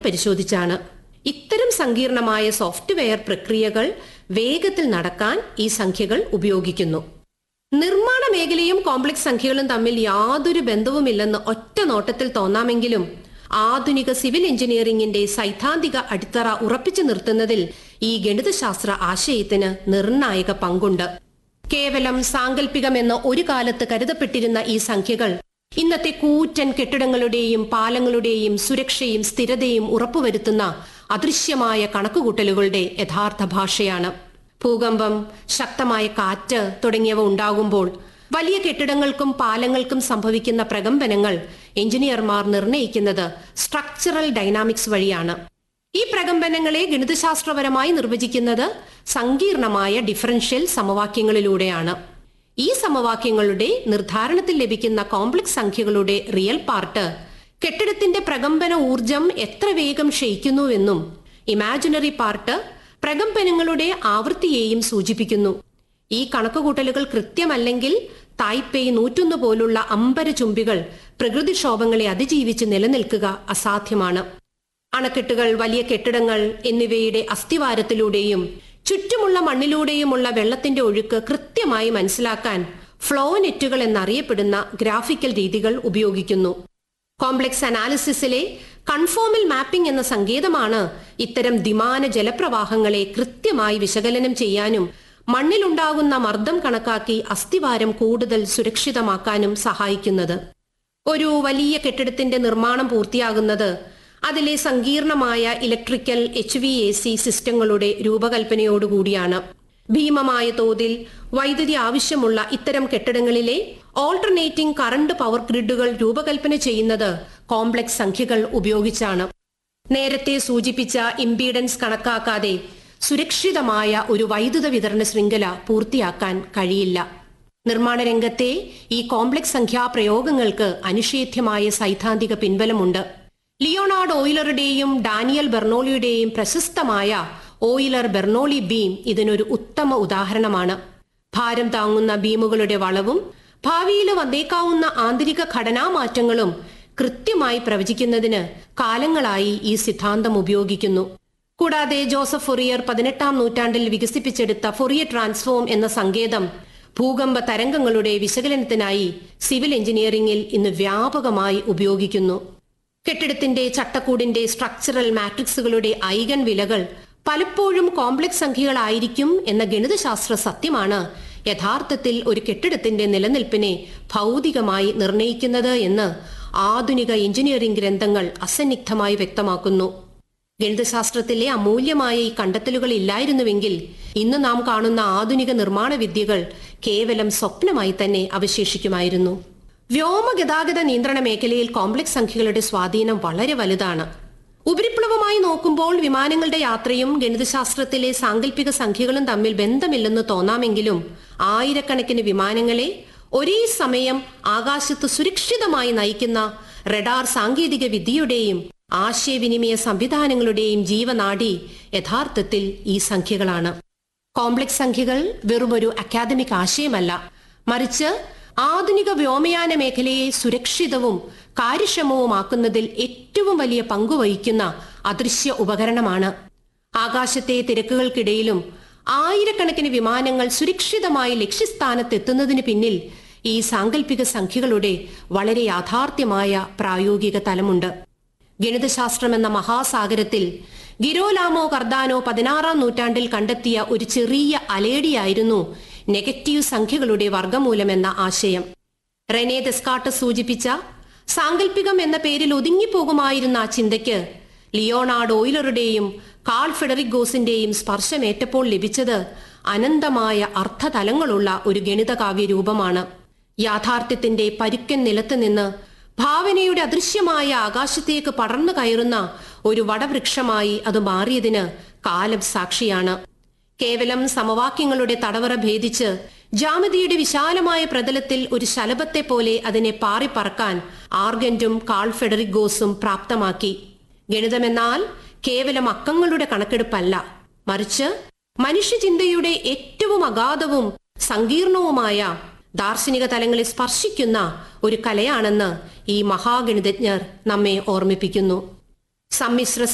പരിശോധിച്ചാണ് ഇത്തരം സങ്കീർണമായ സോഫ്റ്റ്വെയർ പ്രക്രിയകൾ വേഗത്തിൽ നടക്കാൻ ഈ സംഖ്യകൾ ഉപയോഗിക്കുന്നു നിർമ്മാണ മേഖലയും കോംപ്ലക്സ് സംഖ്യകളും തമ്മിൽ യാതൊരു ബന്ധവുമില്ലെന്ന് ഒറ്റ നോട്ടത്തിൽ തോന്നാമെങ്കിലും ആധുനിക സിവിൽ എഞ്ചിനീയറിംഗിന്റെ സൈദ്ധാന്തിക അടിത്തറ ഉറപ്പിച്ചു നിർത്തുന്നതിൽ ഈ ഗണിതശാസ്ത്ര ആശയത്തിന് നിർണായക പങ്കുണ്ട് കേവലം സാങ്കല്പികമെന്ന് ഒരു കാലത്ത് കരുതപ്പെട്ടിരുന്ന ഈ സംഖ്യകൾ ഇന്നത്തെ കൂറ്റൻ കെട്ടിടങ്ങളുടെയും പാലങ്ങളുടെയും സുരക്ഷയും സ്ഥിരതയും ഉറപ്പുവരുത്തുന്ന അദൃശ്യമായ കണക്കുകൂട്ടലുകളുടെ യഥാർത്ഥ ഭാഷയാണ് ഭൂകമ്പം ശക്തമായ കാറ്റ് തുടങ്ങിയവ ഉണ്ടാകുമ്പോൾ വലിയ കെട്ടിടങ്ങൾക്കും പാലങ്ങൾക്കും സംഭവിക്കുന്ന പ്രകമ്പനങ്ങൾ എഞ്ചിനീയർമാർ നിർണ്ണയിക്കുന്നത് സ്ട്രക്ചറൽ ഡൈനാമിക്സ് വഴിയാണ് ഈ പ്രകമ്പനങ്ങളെ ഗണിതശാസ്ത്രപരമായി നിർവചിക്കുന്നത് സങ്കീർണമായ ഡിഫറൻഷ്യൽ സമവാക്യങ്ങളിലൂടെയാണ് ഈ സമവാക്യങ്ങളുടെ നിർദ്ധാരണത്തിൽ ലഭിക്കുന്ന കോംപ്ലക്സ് സംഖ്യകളുടെ റിയൽ പാർട്ട് കെട്ടിടത്തിന്റെ പ്രകമ്പന ഊർജം എത്ര വേഗം ക്ഷയിക്കുന്നുവെന്നും ഇമാജിനറി പാർട്ട് പ്രകമ്പനങ്ങളുടെ ആവൃത്തിയെയും സൂചിപ്പിക്കുന്നു ഈ കണക്കുകൂട്ടലുകൾ കൃത്യമല്ലെങ്കിൽ തായ്പേയ് നൂറ്റൊന്ന് പോലുള്ള അമ്പര ചുംബികൾ പ്രകൃതിക്ഷോഭങ്ങളെ അതിജീവിച്ച് നിലനിൽക്കുക അസാധ്യമാണ് അണക്കെട്ടുകൾ വലിയ കെട്ടിടങ്ങൾ എന്നിവയുടെ അസ്ഥിവാരത്തിലൂടെയും ചുറ്റുമുള്ള മണ്ണിലൂടെയുമുള്ള വെള്ളത്തിന്റെ ഒഴുക്ക് കൃത്യമായി മനസ്സിലാക്കാൻ ഫ്ലോ നെറ്റുകൾ എന്നറിയപ്പെടുന്ന ഗ്രാഫിക്കൽ രീതികൾ ഉപയോഗിക്കുന്നു കോംപ്ലക്സ് അനാലിസിസിലെ കൺഫോമൽ മാപ്പിംഗ് എന്ന സങ്കേതമാണ് ഇത്തരം ദ്വിമാന ജലപ്രവാഹങ്ങളെ കൃത്യമായി വിശകലനം ചെയ്യാനും മണ്ണിലുണ്ടാകുന്ന മർദ്ദം കണക്കാക്കി അസ്ഥിവാരം കൂടുതൽ സുരക്ഷിതമാക്കാനും സഹായിക്കുന്നത് ഒരു വലിയ കെട്ടിടത്തിന്റെ നിർമ്മാണം പൂർത്തിയാകുന്നത് അതിലെ സങ്കീർണമായ electrical H V A C സിസ്റ്റങ്ങളുടെ രൂപകൽപ്പനയോടുകൂടിയാണ് ഭീമമായ തോതിൽ വൈദ്യുതി ആവശ്യമുള്ള ഇത്തരം കെട്ടിടങ്ങളിലെ ഓൾട്ടർനേറ്റിംഗ് കറണ്ട് പവർ ഗ്രിഡുകൾ രൂപകൽപ്പന ചെയ്യുന്നത് കോംപ്ലക്സ് സംഖ്യകൾ ഉപയോഗിച്ചാണ് നേരത്തെ സൂചിപ്പിച്ച ഇംപീഡൻസ് കണക്കാക്കാതെ സുരക്ഷിതമായ ഒരു വൈദ്യുത വിതരണ ശൃംഖല പൂർത്തിയാക്കാൻ കഴിയില്ല നിർമ്മാണ രംഗത്തെ ഈ കോംപ്ലക്സ് സംഖ്യാ പ്രയോഗങ്ങൾക്ക് അനിഷേധ്യമായ സൈദ്ധാന്തിക പിൻബലമുണ്ട് ലിയോണാർഡ് ഓയിലറുടെയും ഡാനിയൽ ബെർണോളിയുടെയും പ്രശസ്തമായ ഓയിലർ ബെർണോളി ബീം ഇതിനൊരു ഉത്തമ ഉദാഹരണമാണ് ഭാരം താങ്ങുന്ന ബീമുകളുടെ വളവും ഭാവിയിൽ വന്നേക്കാവുന്ന ആന്തരിക ഘടനാമാറ്റങ്ങളും കൃത്യമായി പ്രവചിക്കുന്നതിന് കാലങ്ങളായി ഈ സിദ്ധാന്തം ഉപയോഗിക്കുന്നു കൂടാതെ ജോസഫ് ഫൊറിയർ പതിനെട്ടാം നൂറ്റാണ്ടിൽ വികസിപ്പിച്ചെടുത്ത ഫൊറിയർ ട്രാൻസ്ഫോം എന്ന സങ്കേതം ഭൂകമ്പ തരംഗങ്ങളുടെ വിശകലനത്തിനായി സിവിൽ എഞ്ചിനീയറിംഗിൽ ഇന്ന് വ്യാപകമായി ഉപയോഗിക്കുന്നു കെട്ടിടത്തിന്റെ ചട്ടക്കൂടിന്റെ സ്ട്രക്ചറൽ മാട്രിക്സുകളുടെ ഐഗൺ വിലകൾ പലപ്പോഴും കോംപ്ലക്സ് സംഖ്യകളായിരിക്കും എന്ന ഗണിതശാസ്ത്ര സത്യമാണ് യഥാർത്ഥത്തിൽ ഒരു കെട്ടിടത്തിന്റെ നിലനിൽപ്പിനെ ഭൗതികമായി നിർണയിക്കുന്നത് എന്ന് ആധുനിക എഞ്ചിനീയറിംഗ് ഗ്രന്ഥങ്ങൾ അസന്നിഗ്ധമായി വ്യക്തമാക്കുന്നു ഗണിതശാസ്ത്രത്തിലെ അമൂല്യമായ ഈ കണ്ടെത്തലുകൾ ഇല്ലായിരുന്നുവെങ്കിൽ ഇന്ന് നാം കാണുന്ന ആധുനിക നിർമ്മാണ വിദ്യകൾ കേവലം സ്വപ്നമായി തന്നെ അവശേഷിക്കുമായിരുന്നു വ്യോമ ഗതാഗത നിയന്ത്രണ മേഖലയിൽ കോംപ്ലക്സ് സംഖ്യകളുടെ സ്വാധീനം വളരെ വലുതാണ് ഉപരിപ്ലവമായി നോക്കുമ്പോൾ വിമാനങ്ങളുടെ യാത്രയും ഗണിതശാസ്ത്രത്തിലെ സാങ്കല്പിക സംഖ്യകളും തമ്മിൽ ബന്ധമില്ലെന്ന് തോന്നാമെങ്കിലും ആയിരക്കണക്കിന് വിമാനങ്ങളെ ഒരേ സമയം ആകാശത്ത് സുരക്ഷിതമായി നയിക്കുന്ന റഡാർ സാങ്കേതിക വിദ്യയുടെയും ആശയവിനിമയ സംവിധാനങ്ങളുടെയും ജീവനാഡി യഥാർത്ഥത്തിൽ ഈ സംഖ്യകളാണ് കോംപ്ലക്സ് സംഖ്യകൾ വെറുമൊരു അക്കാദമിക് ആശയമല്ല മറിച്ച് ആധുനിക വ്യോമയാന മേഖലയെ സുരക്ഷിതവും കാര്യക്ഷമവുമാക്കുന്നതിൽ ഏറ്റവും വലിയ പങ്കുവഹിക്കുന്ന അദൃശ്യ ഉപകരണമാണ് ആകാശത്തെ തിരക്കുകൾക്കിടയിലും ആയിരക്കണക്കിന് വിമാനങ്ങൾ സുരക്ഷിതമായി ലക്ഷ്യസ്ഥാനത്തെത്തുന്നതിന് പിന്നിൽ ഈ സാങ്കല്പിക സംഖ്യകളുടെ വളരെ യാഥാർത്ഥ്യമായ പ്രായോഗിക തലമുണ്ട് ഗണിതശാസ്ത്രം എന്ന മഹാസാഗരത്തിൽ ഗിരോലാമോ കർദാനോ പതിനാറാം നൂറ്റാണ്ടിൽ കണ്ടെത്തിയ ഒരു ചെറിയ അലേടിയായിരുന്നു നെഗറ്റീവ് സംഖ്യകളുടെ വർഗമൂലമെന്ന ആശയം റെനെ ദെസ്കാട്ട് സൂചിപ്പിച്ച സാങ്കല്പികം എന്ന പേരിൽ ഒതുങ്ങിപ്പോകുമായിരുന്ന ആ ചിന്തയ്ക്ക് ലിയോണാർഡ് ഓയിലറുടെയും കാൾ ഫെഡറിക് ഗോസിന്റെയും സ്പർശമേറ്റപ്പോൾ ലഭിച്ചത് അനന്തമായ അർത്ഥതലങ്ങളുള്ള ഒരു ഗണിതകാവ്യ രൂപമാണ് യാഥാർത്ഥ്യത്തിന്റെ പരുക്കൻ നിലത്ത് നിന്ന് ഭാവനയുടെ അദൃശ്യമായ ആകാശത്തേക്ക് പടർന്നു കയറുന്ന ഒരു വടവൃക്ഷമായി അത് മാറിയതിന് കാലം സാക്ഷിയാണ് കേവലം സമവാക്യങ്ങളുടെ തടവറ ഭേദിച്ച് ജാമതിയുടെ വിശാലമായ പ്രതലത്തിൽ ഒരു ശലഭത്തെ പോലെ അതിനെ പാറിപ്പറക്കാൻ ആർഗന്റും കാൾ ഫെഡറിഗോസും പ്രാപ്തമാക്കി ഗണിതമെന്നാൽ കേവലം അക്കങ്ങളുടെ കണക്കെടുപ്പല്ല മറിച്ച് മനുഷ്യചിന്തയുടെ ഏറ്റവും അഗാധവും സങ്കീർണവുമായ ദാർശനിക തലങ്ങളെ സ്പർശിക്കുന്ന ഒരു കലയാണെന്ന് ഈ മഹാഗണിതജ്ഞർ നമ്മെ ഓർമ്മിപ്പിക്കുന്നു സമ്മിശ്ര